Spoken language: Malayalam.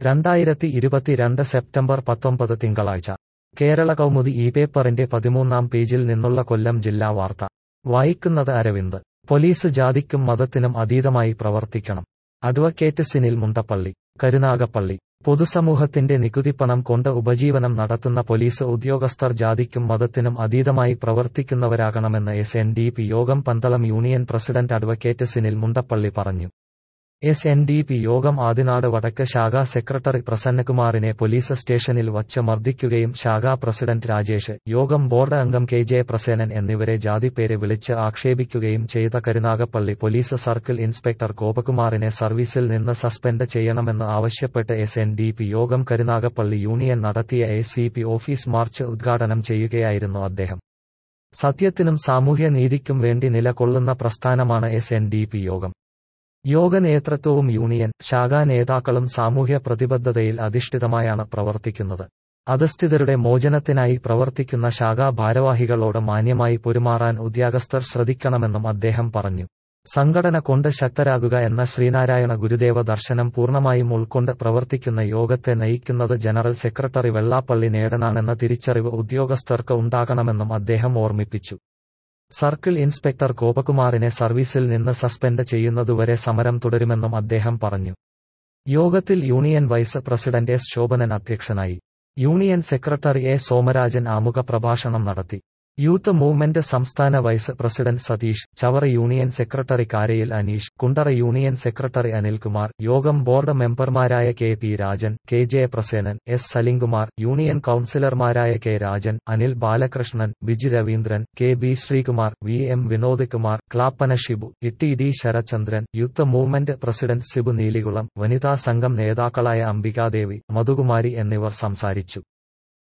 രണ്ടായിരത്തി ഇരുപത്തിരണ്ട് സെപ്റ്റംബർ പത്തൊമ്പത് തിങ്കളാഴ്ച കേരള കൗമുദി ഈ പേപ്പറിന്റെ പതിമൂന്നാം പേജിൽ നിന്നുള്ള കൊല്ലം ജില്ലാ വാർത്ത വായിക്കുന്നത് അരവിന്ദ് പോലീസ് ജാതിക്കും മതത്തിനും അതീതമായി പ്രവർത്തിക്കണം അഡ്വക്കേറ്റ് സിനിൽ മുണ്ടപ്പള്ളി കരുനാഗപ്പള്ളി പൊതുസമൂഹത്തിന്റെ നികുതിപ്പണം കൊണ്ട് ഉപജീവനം നടത്തുന്ന പോലീസ് ഉദ്യോഗസ്ഥർ ജാതിക്കും മതത്തിനും അതീതമായി പ്രവർത്തിക്കുന്നവരാകണമെന്ന് S N D P Yogam Pandalam union president advocate Sinil Mundappally പറഞ്ഞു എസ് എൻ ഡി പി യോഗം ആദിനാട് വടക്ക് ശാഖാ സെക്രട്ടറി പ്രസന്നകുമാറിനെ പോലീസ് സ്റ്റേഷനിൽ വച്ച് മർദ്ദിക്കുകയും ശാഖാ പ്രസിഡന്റ് രാജേഷ് യോഗം ബോർഡ് അംഗം കെ ജെ പ്രസേനൻ എന്നിവരെ ജാതിപ്പേര് വിളിച്ച് ആക്ഷേപിക്കുകയും ചെയ്ത കരുനാഗപ്പള്ളി പോലീസ് സർക്കിൾ ഇൻസ്പെക്ടർ ഗോപകുമാറിനെ സർവീസിൽ നിന്ന് സസ്പെൻഡ് ചെയ്യണമെന്ന് ആവശ്യപ്പെട്ട് S N D P Yogam Karunagappally union നടത്തിയ A C P office march ഉദ്ഘാടനം ചെയ്യുകയായിരുന്നു അദ്ദേഹം സത്യത്തിനും സാമൂഹ്യ നീതിക്കും വേണ്ടി നിലകൊള്ളുന്ന പ്രസ്ഥാനമാണ് എസ് എൻ ഡി പി യോഗം യോഗ നേതൃത്വവും യൂണിയൻ ശാഖാ നേതാക്കളും സാമൂഹ്യ പ്രതിബദ്ധതയിൽ അധിഷ്ഠിതമായാണ് പ്രവർത്തിക്കുന്നത് അധസ്ഥിതരുടെ മോചനത്തിനായി പ്രവർത്തിക്കുന്ന ശാഖാ ഭാരവാഹികളോട് മാന്യമായി പെരുമാറാൻ ഉദ്യോഗസ്ഥർ ശ്രദ്ധിക്കണമെന്നും അദ്ദേഹം പറഞ്ഞു സംഘടന കൊണ്ട് ശക്തരാകുക എന്ന ശ്രീനാരായണ ഗുരുദേവ ദർശനം പൂർണ്ണമായും ഉൾക്കൊണ്ട് പ്രവർത്തിക്കുന്ന യോഗത്തെ നയിക്കുന്നത് ജനറൽ സെക്രട്ടറി വെള്ളാപ്പള്ളി നേടനാണെന്ന തിരിച്ചറിവ് ഉദ്യോഗസ്ഥർക്ക് ഉണ്ടാകണമെന്നും അദ്ദേഹം ഓർമ്മിപ്പിച്ചു സർക്കിൾ ഇൻസ്പെക്ടർ ഗോപകുമാറിനെ സർവീസിൽ നിന്ന് സസ്പെൻഡ് ചെയ്യുന്നതുവരെ സമരം തുടരുമെന്നും അദ്ദേഹം പറഞ്ഞു യോഗത്തിൽ union vice president S Shobhanan അധ്യക്ഷനായി യൂണിയൻ സെക്രട്ടറി എ സോമരാജൻ ആമുഖ പ്രഭാഷണം നടത്തി യൂത്ത് മൂവ്മെന്റ് സംസ്ഥാന vice president Satheesh Chavara union secretary Karayil Aneesh Kundara union secretary Anilkumar Yogam board മെമ്പർമാരായ K P Rajan K J Prasenan S Salimkumar union കൌൺസിലർമാരായ K Rajan Anil Balakrishnan Biju Raveendran K B Sreekumar V M Vinod Kumar Clappana Shibu Itty D Sarachandran youth movement president Sibu Neelikulam വനിതാ സംഘം നേതാക്കളായ അംബികാദേവി മധുകുമാരി എന്നിവർ സംസാരിച്ചു